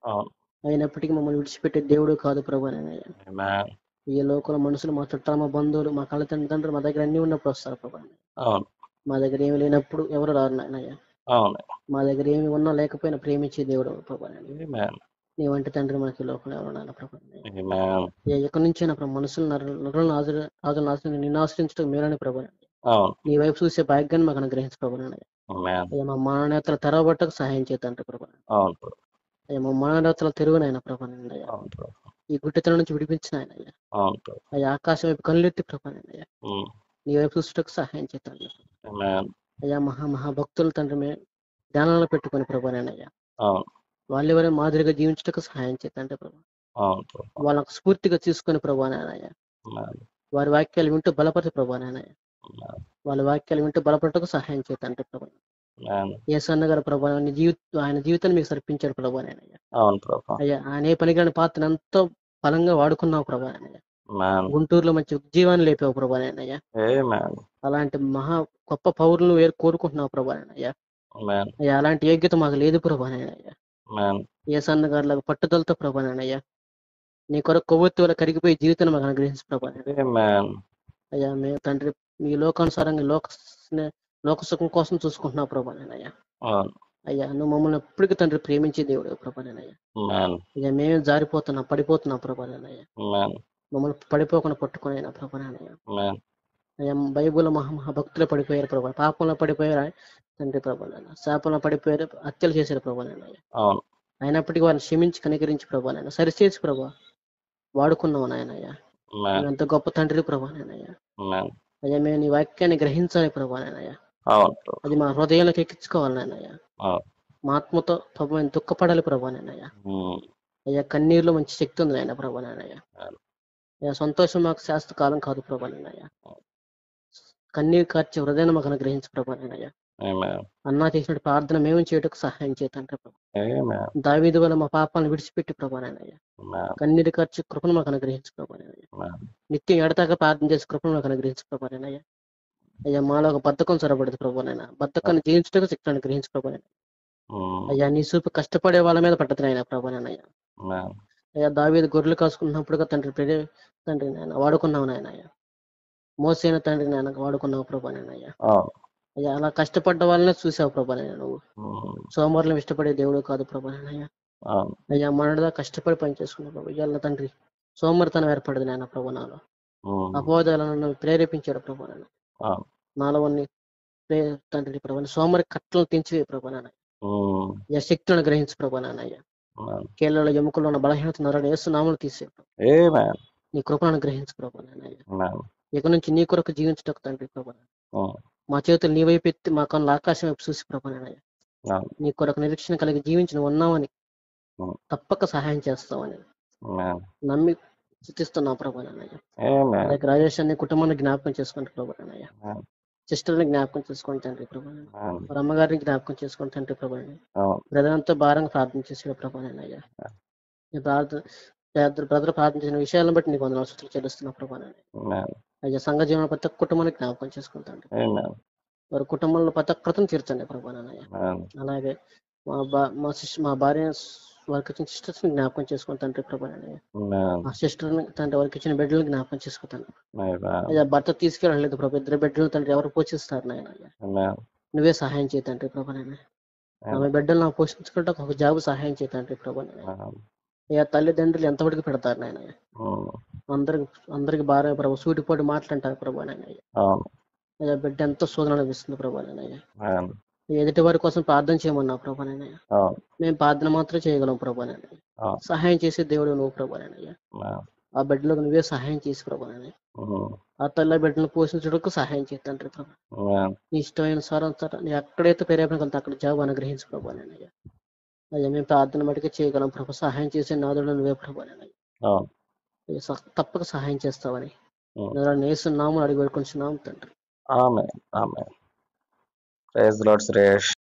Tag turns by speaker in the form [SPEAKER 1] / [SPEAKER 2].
[SPEAKER 1] అవును
[SPEAKER 2] అయినప్పటికీ మమ్మల్ని విడిచిపెట్టే దేవుడు కాదు ప్రభా నాయన
[SPEAKER 1] Amen.
[SPEAKER 2] ఈ లోకంలో మనుషులు మా చుట్టాలు మా బంధువులు మా కళ్ళ తండ్రులు మా దగ్గర అన్ని ఉన్నప్పుడు వస్తారు ప్రభా
[SPEAKER 1] అవును
[SPEAKER 2] మా దగ్గర ఏమి లేనప్పుడు ఎవరు రారు నాయనయ్య
[SPEAKER 1] అవును
[SPEAKER 2] మా దగ్గర ఏమి ఉన్నా లేకపోయినా ప్రేమించే దేవుడు ప్రభా నాయన
[SPEAKER 1] Amen.
[SPEAKER 2] నీ వంటి తండ్రి మనకి ఈ లోకంలో ఎవరు నాయన ప్రభా నాయన.
[SPEAKER 1] Amen.
[SPEAKER 2] ఏ ఎక్కడి నుంచి అయినా ప్రభు మనుషులు నరులను రాజులను ఆశ్రయించి నిన్ను ఆశ్రయించడం మేలని ప్రభా నాయన.
[SPEAKER 1] అవును
[SPEAKER 2] నీ వైపు చూసే భాగ్యాన్ని మాకు అనుగ్రహించు ప్రభా నాయన.
[SPEAKER 1] Amen.
[SPEAKER 2] అయ్యా మా మాననేతలు తెరవబట్టకు సహాయం చేతంటే ప్రభా
[SPEAKER 1] అవును ప్రభు.
[SPEAKER 2] అయ్యా మా మాననేతల తెరుగునైనా ప్రభా నాయన అయ్యా.
[SPEAKER 1] అవును ప్రభు.
[SPEAKER 2] ఈ గుడ్డితనం నుంచి విడిపించిన ఆయన అయ్యా
[SPEAKER 1] అవును ప్రభు.
[SPEAKER 2] అయ్యా ఆకాశం వైపు కళ్ళెత్తి ప్రభా నాయన అయ్యా
[SPEAKER 1] Mm.
[SPEAKER 2] నీ వైపు చూసుటకు సహాయం చేతండి
[SPEAKER 1] Amen.
[SPEAKER 2] అయ్యా మహా మహా భక్తుల తండ్రి మే ధ్యానంలో పెట్టుకొని ప్రభా నాయన అయ్యా
[SPEAKER 1] అవును
[SPEAKER 2] వాళ్ళ ఎవరే మాదిరిగా జీవించటకు సహాయం చేతంటే ప్రభా
[SPEAKER 1] అవును ప్రభు.
[SPEAKER 2] వాళ్ళకు స్ఫూర్తిగా తీసుకొని ప్రభా నాయన అయ్యా
[SPEAKER 1] Amen.
[SPEAKER 2] వారి వాక్యాలు వింటూ బలపరచు ప్రభా నాయన అయ్యా.
[SPEAKER 1] Amen.
[SPEAKER 2] వాళ్ళ వాక్యాలు వింటూ బలపడటకు సహాయం చేతంటే ప్రభా
[SPEAKER 1] Amen.
[SPEAKER 2] ఏ సన్నగారు ప్రభా ఆయన జీవిత ఆయన జీవితాన్ని మీకు సర్పించాడు ప్రభా నాయన అయ్యా
[SPEAKER 1] అవును ప్రభు.
[SPEAKER 2] అయ్యా ఆయన ఏ పనికిరాని పాత్రను ఎంతో బలంగా వాడుకున్నావు ప్రభా నాయన అయ్యా.
[SPEAKER 1] Amen.
[SPEAKER 2] గుంటూరులో మంచి ఉద్యీవాన్ని లేపావు ప్రభా నాయన అయ్యా
[SPEAKER 1] Amen.
[SPEAKER 2] అలాంటి మహా గొప్ప పౌరులను వేరు కోరుకుంటున్నావు ప్రభా నాయన అయ్యా
[SPEAKER 1] Amen.
[SPEAKER 2] అయ్యా అలాంటి యోగ్యత మాకు లేదు ప్రభా నాయన అయ్యా
[SPEAKER 1] Amen.
[SPEAKER 2] ఏ సన్నగారులకు పట్టుదలతో ప్రభా నాయన అయ్యా నీ కొరకు కొవ్వొత్తి వల్ల కరిగిపోయి జీవితాన్ని మాకు అనుగ్రహించు ప్రభా నాయన.
[SPEAKER 1] Amen.
[SPEAKER 2] అయ్యా మేము తండ్రి మీ లోకానుసారంగా లోక లోక సుఖం కోసం చూసుకుంటున్నావు ప్రభా నాయన అయ్యా
[SPEAKER 1] అవును
[SPEAKER 2] అయ్యా నువ్వు మమ్మల్ని ఎప్పటికీ తండ్రి ప్రేమించే దేవుడు ప్రభా నాయన అయ్యా
[SPEAKER 1] Amen.
[SPEAKER 2] అయ్యా మేమే జారిపోతున్నాం పడిపోతున్నాం ప్రభా నాయన అయ్యా
[SPEAKER 1] Amen.
[SPEAKER 2] మమ్మల్ని పడిపోకుండా పట్టుకుని అయినా ప్రభా నాయన అయ్యా
[SPEAKER 1] Amen.
[SPEAKER 2] అయ్యా బైబుల్ మహా మహా భక్తులు పడిపోయారు ప్రభా పాపంలో పడిపోయారు తండ్రి ప్రభా నాయన శాపంలో పడిపోయారు హత్యలు చేశారు ప్రభా నాయన అయ్యా
[SPEAKER 1] అవును
[SPEAKER 2] అయినప్పటికీ వారిని క్షమించి కనికరించి ప్రభా నాయన సరిచేసి ప్రభా వాడుకున్నావు నాయన అయ్యా
[SPEAKER 1] Amen.
[SPEAKER 2] నువ్వు ఎంత గొప్ప తండ్రి ప్రభా నాయన అయ్యా
[SPEAKER 1] Amen.
[SPEAKER 2] అయ్యా మేము నీ వాక్యాన్ని గ్రహించాలి ప్రభా నాయన అయ్యా
[SPEAKER 1] అవును ప్రభు.
[SPEAKER 2] అది మా హృదయంలోకి ఎక్కించుకోవాలి నాయన అయ్యా
[SPEAKER 1] అవును.
[SPEAKER 2] మా ఆత్మతో ప్రభు మేము దుఃఖపడాలి ప్రభా నాయన అయ్యా
[SPEAKER 1] Mm.
[SPEAKER 2] అయ్యా కన్నీరులో మంచి శక్తి ఉంది నాయన ప్రభా నాయన అయ్యా
[SPEAKER 1] అవును.
[SPEAKER 2] అయ్యా సంతోషం మాకు శాస్త్ర కాలం కాదు ప్రభా నాయన అయ్యా కన్నీరు కార్చే హృదయాన్ని మాకు అనుగ్రహించు ప్రభా నాయన అయ్యా
[SPEAKER 1] Amen.
[SPEAKER 2] అన్నా చేసిన ప్రార్థన మేము చేయటకు సహాయం చేతంటే ప్రభా
[SPEAKER 1] Amen.
[SPEAKER 2] దావీదు వల్ల మా పాపాలను విడిచిపెట్టి ప్రభా నాయన అయ్యా
[SPEAKER 1] Amen.
[SPEAKER 2] కన్నీరు ఖర్చు కృపను మాకు అనుగ్రహించు ప్రభా నాయన అయ్యా
[SPEAKER 1] Amen.
[SPEAKER 2] నిత్యం ఎడతాక ప్రార్థన చేసి కృపను మాకు అనుగ్రహించు ప్రభా నాయన అయ్యా అయ్యా మాలో ఒక బద్ధకం చొరబడదు ప్రభా నాయన బద్ధకాన్ని జయించటకు శక్తి అనుగ్రహించు ప్రభా నాయన
[SPEAKER 1] Mm.
[SPEAKER 2] అయ్యా నీ చూపు కష్టపడే వాళ్ళ మీద పట్టదు నాయన ప్రభా నాయన అయ్యా
[SPEAKER 1] Amen.
[SPEAKER 2] అయ్యా దావీదు గొర్రెలు కాసుకున్నప్పుడుగా తండ్రి ప్రేరే తండ్రి నాయన వాడుకున్నావు నాయన అయ్యా మోసైన తండ్రి నాయన వాడుకున్నావు ప్రభా నాయన అయ్యా
[SPEAKER 1] అవును
[SPEAKER 2] అయ్యా అలా కష్టపడ్డ వాళ్ళనే చూసావు ప్రభా నాయన నువ్వు
[SPEAKER 1] Mm.
[SPEAKER 2] సోమవారం ఇష్టపడే దేవుడు కాదు ప్రభా నాయన అయ్యా
[SPEAKER 1] అవును
[SPEAKER 2] అయ్యా మనదా కష్టపడి పని చేసుకున్నావు ప్రభు ఇవాళ తండ్రి సోమరితనం ఏర్పడదు నాయన ప్రభు నాలో
[SPEAKER 1] Mm.
[SPEAKER 2] అపోదాలను నన్ను ప్రేరేపించాడు ప్రభు నాయన
[SPEAKER 1] అవును
[SPEAKER 2] నాలో అన్ని ప్రే తండ్రి ప్రభు సోమరి కట్టలను తెంచివే ప్రభు నాయన
[SPEAKER 1] Mm.
[SPEAKER 2] అయ్యా శక్తులను గ్రహించు ప్రభు నాయన అయ్యా
[SPEAKER 1] Amen.
[SPEAKER 2] కీళ్ళలో ఎముకల్లో ఉన్న బలహీనత నరడు వేసు నామలు తీసే
[SPEAKER 1] Amen.
[SPEAKER 2] నీ కృపను గ్రహించు ప్రభు నాయన అయ్యా
[SPEAKER 1] Amen.
[SPEAKER 2] ఇక నుంచి నీ కొరకు జీవించటకు తండ్రి ప్రభు నాయన.
[SPEAKER 1] Mm.
[SPEAKER 2] మా చేతులు నీ వైపు ఎత్తి మా కన్నులు ఆకాశం వైపు చూసి ప్రభు నాయన అయ్యా
[SPEAKER 1] అవును
[SPEAKER 2] నీ కొరకు నిరీక్షణ కలిగి జీవించి నువ్వు ఉన్నావని
[SPEAKER 1] Mm.
[SPEAKER 2] తప్పక సహాయం చేస్తావని
[SPEAKER 1] Amen.
[SPEAKER 2] నమ్మి స్థుతిస్తున్నావు ప్రభు నాయన అయ్యా
[SPEAKER 1] Amen.
[SPEAKER 2] అలాగే రాజేష్ అనే కుటుంబాన్ని జ్ఞాపకం చేసుకుంటే ప్రభు నాయన అయ్యా
[SPEAKER 1] Amen.
[SPEAKER 2] సిస్టర్ని జ్ఞాపకం చేసుకోండి తండ్రి ప్రభు నాయన.
[SPEAKER 1] Amen.
[SPEAKER 2] వారి అమ్మగారిని జ్ఞాపకం చేసుకోండి తండ్రి ప్రభు నాయన.
[SPEAKER 1] అవును
[SPEAKER 2] బ్రదర్ అంతా భారంగా ప్రార్థన చేసాడు ప్రభు నాయన అయ్యా నీ ప్రార్థన బ్రదర్ ప్రార్థించిన విషయాలను బట్టి నీకు వందల సూత్రాలు చెల్లిస్తున్నా ప్రభు నాయన.
[SPEAKER 1] Amen.
[SPEAKER 2] అయ్యా సంఘ జీవన ప్రతి ఒక్క కుటుంబాన్ని జ్ఞాపకం చేసుకుంటాండి
[SPEAKER 1] Amen.
[SPEAKER 2] వారి కుటుంబంలో ప్రతి ఒక్కరిని తీర్చండి ప్రభు నాయన అయ్యా
[SPEAKER 1] Amen.
[SPEAKER 2] అలాగే మా బా మా సిస్టర్ మా భార్య వారికి ఇచ్చిన సిస్టర్స్ ని జ్ఞాపకం చేసుకుని తండ్రి ప్రభు నాయన అయ్యా
[SPEAKER 1] Amen.
[SPEAKER 2] మా సిస్టర్ ని తండ్రి వారికి ఇచ్చిన బిడ్డలను జ్ఞాపకం చేసుకుంటాను
[SPEAKER 1] Amen.
[SPEAKER 2] అయ్యా భర్త తీసుకెళ్ళలేదు ప్రభు ఇద్దరు బిడ్డలు తండ్రి ఎవరు పోషిస్తారు నాయన అయ్యా
[SPEAKER 1] Amen.
[SPEAKER 2] నువ్వే సహాయం చేతండి ప్రభు నాయన ఆమె బిడ్డలు నాకు పోషించుకుంటే ఒక జాబ్ సహాయం చేతండి ప్రభు నాయన
[SPEAKER 1] Amen.
[SPEAKER 2] అయ్యా తల్లిదండ్రులు ఎంతవరకు పెడతారు నాయన
[SPEAKER 1] Mm.
[SPEAKER 2] అందరికి అందరికి భార్య ప్రభు సూటిపోటి మాట్లాంటారు ప్రభు నాయన
[SPEAKER 1] అవును
[SPEAKER 2] అయ్యా బిడ్డ ఎంతో శోధన అనిపిస్తుంది ప్రభు నాయన
[SPEAKER 1] Amen.
[SPEAKER 2] ఎదుటి వారి కోసం ప్రార్థన చేయమన్నావు ప్రభు నాయన
[SPEAKER 1] అవును
[SPEAKER 2] మేము ప్రార్థన మాత్రం చేయగలం ప్రభు నాయన
[SPEAKER 1] అవును
[SPEAKER 2] సహాయం చేసే దేవుడు నువ్వు ప్రభు నాయన
[SPEAKER 1] Amen.
[SPEAKER 2] ఆ బిడ్డలకు నువ్వే సహాయం చేసి ప్రభు నాయన
[SPEAKER 1] Mm.
[SPEAKER 2] ఆ తల్లి బిడ్డను పోషించడానికి సహాయం చేద్దంటే ప్రభు
[SPEAKER 1] Amen.
[SPEAKER 2] నీ ఇష్టమైన సారం సార్ నీ ఎక్కడైతే ప్రేరేపణ అక్కడ జాబ్ అనుగ్రహించు ప్రభు నాయన అయ్యా మేము ప్రార్థన మటుకే చేయగలం ప్రభు సహాయం చేసే నాదుడు నువ్వే ప్రభు నాయన
[SPEAKER 1] అవును
[SPEAKER 2] అయ్యా, స- తప్పక సహాయం చేస్తావని
[SPEAKER 1] Mm.
[SPEAKER 2] నేస్తున్నాము అడిగి పెట్టుకుంటున్నాము తండ్రి
[SPEAKER 1] Amen. Amen. Praise the Lord, Suresh.